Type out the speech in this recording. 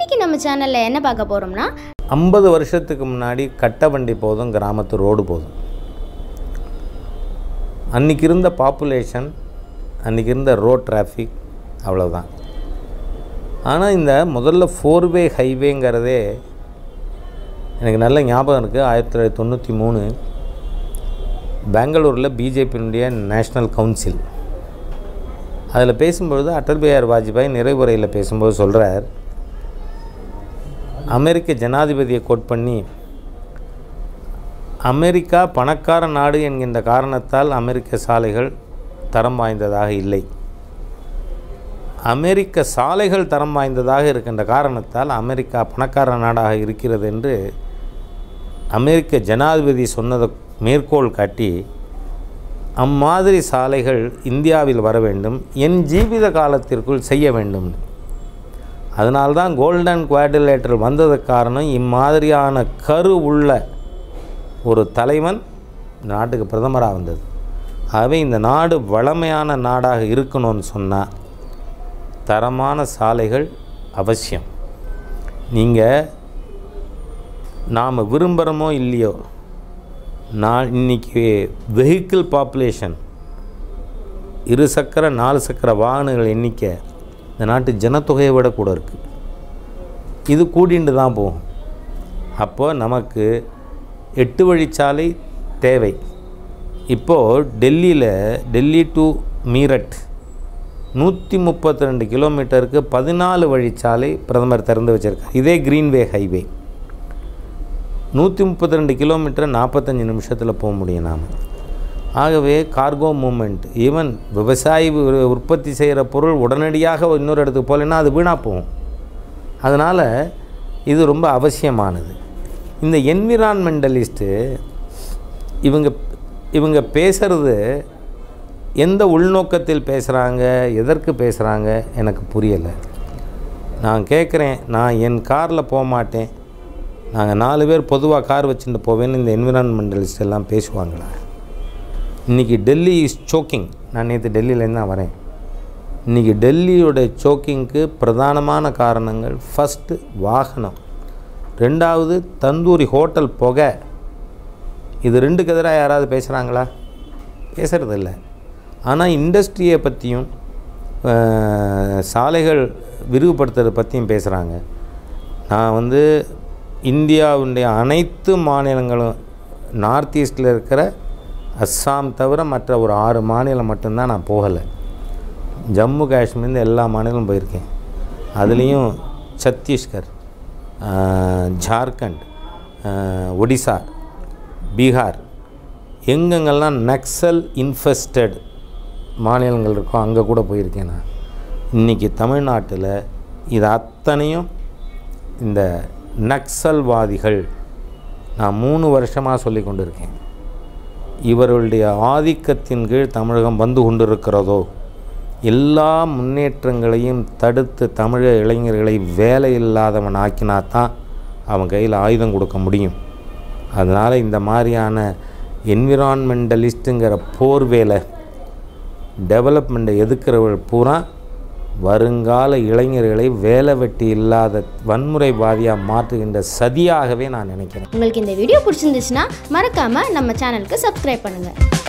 இன்னைக்கு நம்ம சேனலில் என்ன பார்க்க போகிறோம்னா ஐம்பது வருஷத்துக்கு முன்னாடி கட்ட வண்டி போதும் கிராமத்து ரோடு போதும் அன்றைக்கி இருந்த பாப்புலேஷன் அன்றைக்கி இருந்த ரோட் டிராஃபிக் அவ்வளோதான் ஆனால் இந்த முதல்ல ஃபோர்வே ஹைவேங்கிறதே எனக்கு நல்ல ஞாபகம் இருக்குது ஆயிரத்தி தொள்ளாயிரத்தி தொண்ணூற்றி மூணு பெங்களூரில் பிஜேபியினுடைய நேஷ்னல் கவுன்சில் அதில் பேசும்பொழுது அடல் பிஹாரி வாஜ்பாய் நிறைவுரையில் பேசும்போது சொல்கிறார் அமெரிக்க ஜனாதிபதியை கோட் பண்ணி அமெரிக்கா பணக்கார நாடு என்கின்ற காரணத்தால் அமெரிக்க சாலைகள் தரம் வாய்ந்ததாக இல்லை அமெரிக்க சாலைகள் தரம் வாய்ந்ததாக இருக்கின்ற காரணத்தால் அமெரிக்கா பணக்கார நாடாக இருக்கிறது என்று அமெரிக்க ஜனாதிபதி சொன்னதை மேற்கோள் காட்டி அம்மாதிரி சாலைகள் இந்தியாவில் வர வேண்டும் என் ஜீவித காலத்திற்குள் செய்ய வேண்டும் அதனால்தான் கோல்டன் குவாடிலேட்டர் வந்ததுக்கு காரணம் இம்மாதிரியான கரு உள்ள ஒரு தலைவன் இந்த நாட்டுக்கு பிரதமராக வந்தது ஆகவே இந்த நாடு வளமையான நாடாக இருக்கணும்னு சொன்னால் தரமான சாலைகள் அவசியம் நீங்கள் நாம் விரும்புகிறோமோ இல்லையோ நான் இன்றைக்கி வெஹிக்கிள் பாப்புலேஷன் இரு சக்கர நாலு சக்கர வாகனங்கள் எண்ணிக்கை இந்த நாட்டு ஜனத்தொகையை விட கூட இருக்குது இது கூட்டிகிட்டு தான் போகும் அப்போ நமக்கு எட்டு வழிச்சாலை தேவை இப்போது டெல்லியில் டெல்லி டு மீரட் நூற்றி முப்பத்தி ரெண்டு கிலோமீட்டருக்கு பதினாலு வழிச்சாலை பிரதமர் திறந்து வச்சுருக்கார் இதே கிரீன்வே ஹைவே நூற்றி முப்பத்தி ரெண்டு கிலோமீட்டர் நாற்பத்தஞ்சு நிமிஷத்தில் போக முடியும் நாம் ஆகவே கார்கோ மூமெண்ட் ஈவன் விவசாயி வி- உற்பத்தி செய்கிற பொருள் உடனடியாக இன்னொரு இடத்துக்கு போகலைன்னா அது வீணாக போகும் அதனால் இது ரொம்ப அவசியமானது இந்த என்விரான்மெண்டலிஸ்ட்டு இவங்க இவங்க பேசுகிறது எந்த உள்நோக்கத்தில் பேசுகிறாங்க எதற்கு பேசுகிறாங்க எனக்கு புரியலை நான் கேட்குறேன் நான் என் காரில் போக மாட்டேன் நாங்கள் நாலு பேர் பொதுவாக கார் வச்சுட்டு போவேன்னு இந்த என்விரான்மெண்டலிஸ்ட் எல்லாம் பேசுவாங்களா இன்றைக்கி டெல்லி இஸ் சோக்கிங் நான் நேற்று டெல்லியிலேருந்து தான் வரேன் இன்றைக்கி டெல்லியோட சோக்கிங்க்கு பிரதானமான காரணங்கள் ஃபஸ்ட்டு வாகனம் ரெண்டாவது தந்தூரி ஹோட்டல் புகை இது ரெண்டுக்கு எதிராக யாராவது பேசுகிறாங்களா பேசுகிறது இல்லை ஆனால் இண்டஸ்ட்ரியை பற்றியும் அஹ், சாலைகள் விரிவுபடுத்துறதை பற்றியும் பேசுகிறாங்க நான் வந்து இந்தியாவுடைய அனைத்து மாநிலங்களும் நார்த் ஈஸ்டில் இருக்கிற அஸ்ஸாம் தவிர மற்ற ஒரு ஆறு மாநிலம் மட்டும்தான் நான் போகலை ஜம்மு காஷ்மீர்ந்து எல்லா மாநிலமும் போயிருக்கேன் அதுலேயும் சத்தீஸ்கர் ஆஹ், ஜார்க்கண்ட் ஆஹ், ஒடிசா பீகார் எங்கெங்கெல்லாம் நக்சல் இன்ஃபெஸ்டட் மாநிலங்கள் இருக்கோ அங்கே கூட போயிருக்கேன் நான் இன்றைக்கி தமிழ்நாட்டில் இது அத்தனையும் இந்த நக்சல்வாதிகள் நான் மூணு வருஷமாக சொல்லி கொண்டிருக்கேன் இவர்களுடைய ஆதிக்கத்தின் கீழ் தமிழகம் வந்து கொண்டிருக்கிறதோ எல்லா முன்னேற்றங்களையும் தடுத்து தமிழக இளைஞர்களை வேலை இல்லாதவன் ஆக்கினா தான் அவன் கையில் ஆயுதம் கொடுக்க முடியும் அதனால் இந்த மாதிரியான என்விரான்மெண்டலிஸ்ட்டுங்கிற போர்வேலை டெவலப்மெண்ட்டை எதுக்கிறவர்கள் பூரா வருங்கால இளைஞர்களை வேலை வெட்டி இல்லாத வன்முறைவாதியாக மாற்றுகின்ற சதியாகவே நான் நினைக்கிறேன் உங்களுக்கு இந்த வீடியோ பிடிச்சிருந்துச்சுன்னா மறக்காமல் நம்ம சேனலுக்கு சப்ஸ்கிரைப் பண்ணுங்கள்